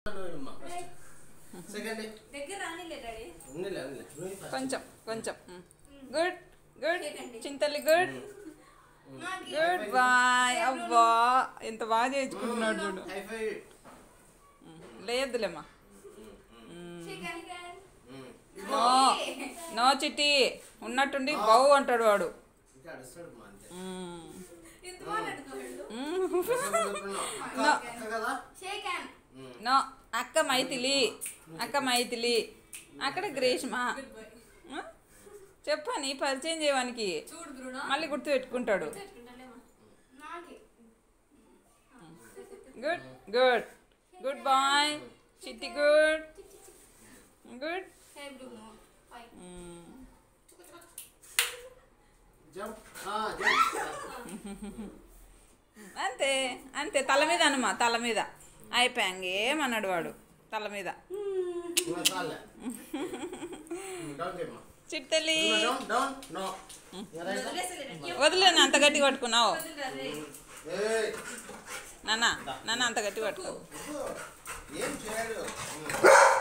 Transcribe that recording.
Second దగ్గర రానిలే daddy ఉన్నిలే ఉన్నిలే నువ్వు first. కొంచెం కొంచెం గుడ్ గుడ్ చేయకండి. చింతల్లి గుడ్ నాకు గుడ్ బాయ్ అబ్బా ఎంత బాగా చేయించుకుంటున్నాడు చూడు హై ఫైవ్ లేదులేమ్మా shake hand, hand. No no Chitti ఉన్నట్టుండి బౌ అంటాడు వాడు ఇంకా అడుస్తాడు మా అంతే మ్మ్. ఇంత మాట్లాడుకోవాళ్ళు మ్మ్. అక్క No. అక్క కదా షేక్ హ్యాండ్ నో అక్క మైథిలి అక్క మైథిలి అక్కడ గ్రీష్మ గుడ్ బాయ్ ఆ? చెప్పని పరిచయం చేయడానికి చూడు బ్రూనో మళ్ళీ గుర్తు పెట్టుకుంటాడు పెట్టుకుంటాలేమో నాకే good good good boy Chitti good good hey Bruno పై జంప్ ఆ జంప్ అంతే అంతే తల మీద అనుమా తల మీద అయిపోయాంగ ఏమన్నాడు వాడు తల మీద ఇంకా చాలే డౌన్ చేయమ్మా చిట్టలి డౌన్ డౌన్ నో వదిలేసలే వదిలేను అంత గట్టి పట్టుకున్నావు వదిలేరే ఏయ్ నాన్న నాన్న అంత గట్టి పట్టుకో ఏం చేయడు